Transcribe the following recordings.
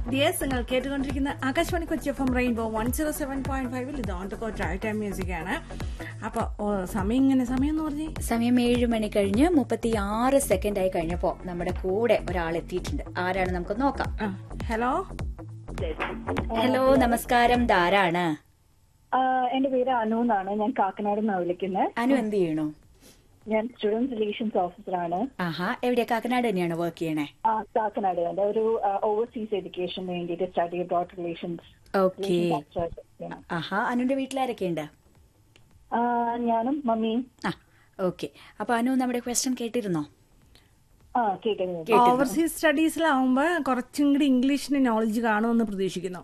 Dears നിങ്ങൾ കേട്ടുകൊണ്ടിരിക്കുന്ന Akashvani Kochi F M rainbow one zero seven point ഫൈവിൽ ഇത് on to co drive time music ആണ് അപ്പൊ ഓ, സമയം ഇങ്ങനെ സമയം എന്ന് പറഞ്ഞേ സമയം ഏഴ് മണി കഴിഞ്ഞ് മുപ്പത്തി ആറ് സെക്കൻഡ് ആയി കഴിഞ്ഞപ്പോ നമ്മുടെ കൂടെ ഒരാൾ എത്തിയിട്ടുണ്ട് ആരാണ് നമുക്ക് നോക്കാം ആ, ഹലോ ഹലോ നമസ്കാരം ധാരാണ് ആ, എന്റെ പേര് അനു എന്നാണ് ഞാൻ കാക്കനാട് നിന്നാണ് വിളിക്കുന്നത് അനു എന്ത് ചെയ്യണു ഞാൻ സ്റ്റുഡന്റ് റിലേഷൻസ് ഓഫീസറാണ് ആഹാ എവിടെയാ കാക്കനാട് തന്നെയാണ് വർക്ക് ചെയ്യണേ ആ, കാക്കനാട് തന്നെ ഒരു ഓവർസീസ് എഡ്യൂക്കേഷന് വേണ്ടിയിട്ട് സ്റ്റഡി അബ്രോഡ് റിലേഷൻസ് ഓക്കെ ആഹാ അനുന്റെ വീട്ടിലാരൊക്കെ ഉണ്ട് ഞാനും മമ്മിയും ആ ഓക്കെ അപ്പൊ അനു നമ്മുടെ ക്വസ്റ്റ്യൻ കേട്ടിരുന്നോ ആ കേൾക്കുന്നത് ഓവർസീസ് സ്റ്റഡീസിലാവുമ്പോ കുറച്ചും കൂടി ഇംഗ്ലീഷിന് നോളജ് കാണുമെന്ന് പ്രതീക്ഷിക്കുന്നു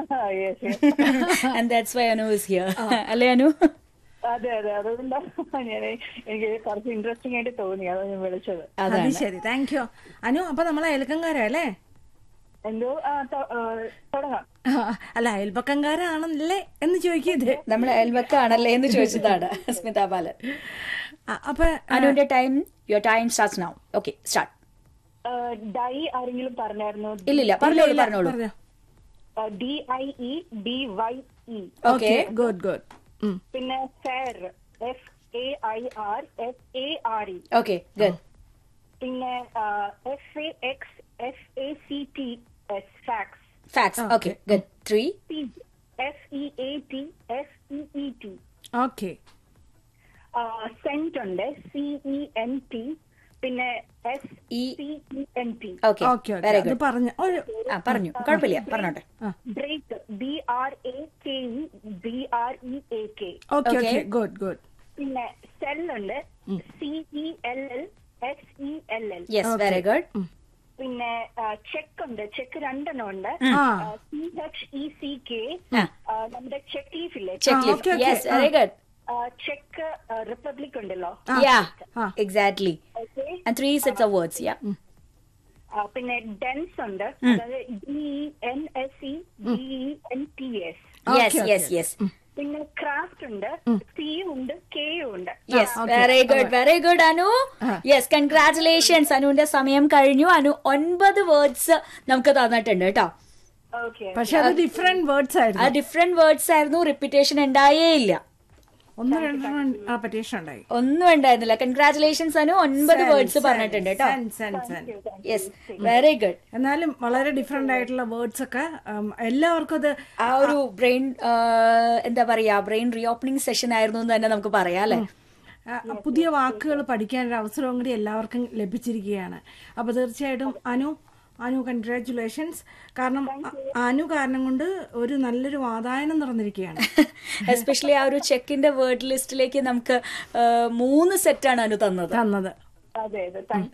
and that's why Anu is here അല്ലേ അനു അതെ അതെ അതുകൊണ്ടാണ് ഞാൻ എനിക്ക് കുറച്ച് ഇൻട്രസ്റ്റിംഗ് ആയിട്ട് തോന്നി അതാണ് ഞാൻ വിളിച്ചത് അത് അതാണ് ശരി താങ്ക് യു അനു അപ്പൊ നമ്മളെ അയൽക്കംകാരല്ലേ എന്തോ ആ, ത- ആ, തുടങ്ങാം അല്ല അയൽപക്കംകാരാണല്ലേ എന്ന് ചോദിക്കരുത് നമ്മൾ അയൽവക്കാണല്ലേ എന്ന് ചോദിച്ചതാണ് സ്മിത ബാലൻ ആ, അപ്പൊ അനുവിന്റെ time your time starts now okay start ആ, ഡൈ ആരെങ്കിലും പറഞ്ഞായിരുന്നു ഇല്ലില്ല പറഞ്ഞോളൂ പറഞ്ഞോളൂ പറഞ്ഞോ D I E D Y E okay good good പിന്നെ fair F A I R F A R E okay good പിന്നെ F A X F A C T S fax fax okay good three F E A T F E E T okay cent ഉണ്ട് C E N T പിന്നെ S E C E N T okay okay very അത് good പറഞ്ഞു ഒരു ആ പറഞ്ഞു കുഴപ്പമില്ല പറഞ്ഞോട്ടെ break B R A K E B R E A K okay Okay. Okay good good പിന്നെ സെൽ ഉണ്ട് C E L L S E L L yes very good പിന്നെ ചെക്ക് ഉണ്ട് ചെക്ക് രണ്ടെണ്ണം ഉണ്ട് ആ C H E C K ആ നമ്മുടെ check leaf ഇല്ലേ check okay, list okay. Yes very good check republic ഉണ്ടല്ലോ യാ ആ. Exactly okay and three sets of words yeah പിന്നെ ഡെൻസ് ഉണ്ട് അതായത് D N S E D N T S yes yes yes പിന്നെ craft ഉണ്ട് C ഉണ്ട് K ഉണ്ട് yes very good very good Anu yes congratulations അനുവിന്റെ സമയം കഴിഞ്ഞു അനു ഒൻപത് വേർഡ്സ് നമുക്ക് തന്നിട്ടുണ്ട് കേട്ടോ ഓക്കെ പക്ഷെ അത് ഡിഫറെന്റ് വേർഡ്സ് ആ ആയിരുന്നു ഡിഫറെന്റ് വേർഡ്സ് ആയിരുന്നു റിപ്പീറ്റേഷൻ ഉണ്ടായേ ഇല്ല ഒന്ന് രണ്ടെണ്ണം ആ പറ്റീഷൻ ഉണ്ടായി ഒന്നും ഉണ്ടായിരുന്നില്ല കൺഗ്രാറ്റുലേഷൻസ് അനു ഒൻപത് വേർഡ്സ് പറഞ്ഞിട്ടുണ്ട് കേട്ടോ cent, cent, cent. Yes very good എന്നാലും വളരെ ഡിഫറെന്റ് ആയിട്ടുള്ള വേർഡ്സ് ഒക്കെ ഉം, എല്ലാവർക്കും അത് ആ ഒരു ബ്രെയിൻ എന്താ പറയാ ബ്രെയിൻ റീഓപ്പണിംഗ് സെഷൻ ആയിരുന്നു എന്ന് തന്നെ നമുക്ക് പറയാം അല്ലെ ആ, പുതിയ വാക്കുകൾ പഠിക്കാൻ ഒരു അവസരവും കൂടി എല്ലാവർക്കും ലഭിച്ചിരിക്കുകയാണ് അപ്പൊ തീർച്ചയായിട്ടും അനു അനു കൺഗ്രാറ്റുലേഷൻസ് കാരണം അ- അനു കാരണം കൊണ്ട് ഒരു നല്ലൊരു വാതായനം നടന്നിരിക്കുകയാണ് എസ്പെഷ്യലി ആ ഒരു ചെക്കിന്റെ വേർഡ് ലിസ്റ്റിലേക്ക് നമുക്ക് ആ, മൂന്ന് സെറ്റാണ് അനു തന്നത് അതെ തന്നത് അതെ താങ്ക്